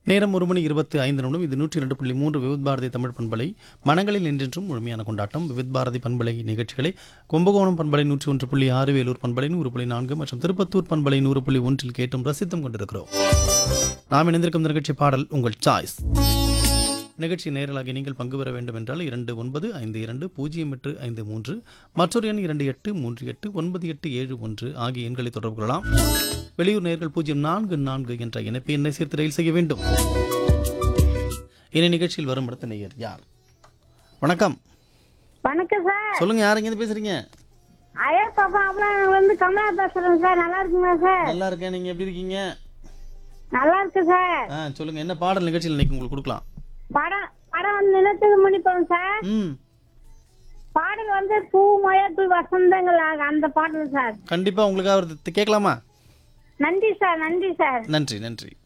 நேரம் ஒரு மணி இருபத்தி ஐந்து நிமிடம் இது நூற்றி இரண்டு புள்ளி மூன்று விவித் பாரதி தமிழ் பண்பலை மனங்களில் என்றென்றும் முழுமையான கொண்டாட்டம் விவித் பாரதி பண்பலை நிகழ்ச்சிகளை கும்பகோணம் பண்பலை நூற்றி ஒன்று புள்ளி ஆறு வேலூர் பண்பலை நூறு புள்ளி நான்கு மற்றும் திருப்பத்தூர் பண்பலை நூறு புள்ளி ஒன்றில் கேட்டும் ரசித்தும் கொண்டிருக்கிறோம் நாம் இணைந்திருக்கும் இந்த நிகழ்ச்சி பாடல் உங்கள் சாய்ஸ் நிகழ்ச்சி நேரலாகி நீங்கள் பங்கு பெற வேண்டும் என்றால் இரண்டு ஒன்பது ஐந்து இரண்டு பூஜ்ஜியம் எட்டு ஐந்து மூன்று மற்றொரு எண் இரண்டு எட்டு மூன்று எட்டு ஒன்பது எட்டு ஏழு ஒன்று ஆகிய எண்களை தொடர்பு கொள்ளலாம் வெளியூர் நேர்கள் பூஜ்ஜியம் நான்கு நான்கு என்ற இணைப்பை எண்ணை சேர்த்து ரயில் செய்ய வேண்டும் இனி நிகழ்ச்சியில் வரும் அடுத்த நேயர் யார் வணக்கம் வணக்கம் சார் சொல்லுங்க யார் இருந்து பேசுறீங்க ஐயா பாப்பா அப்புறம் வந்து கமலா பேசுறேன் சார் நல்லா இருக்குங்களா சார் நல்லா இருக்கேன் நீங்க எப்படி இருக்கீங்க நல்லா இருக்கு சார் ஆ சொல்லுங்க என்ன பாடல் நிகழ்ச்சியில் இன்னைக்கு உங்களுக்கு கொடுக்கலாம் படம் படம் வந்து நிலத்துக்கு முடிப்போம் சார் ம் பாடல் வந்து பூ மயத்து வசந்தங்கள் அந்த பாடல் சார் கண்டிப்பா உங்களுக்காக ஒரு கேட்கலாமா நன்றி சார் நன்றி சார் நன்றி நன்றி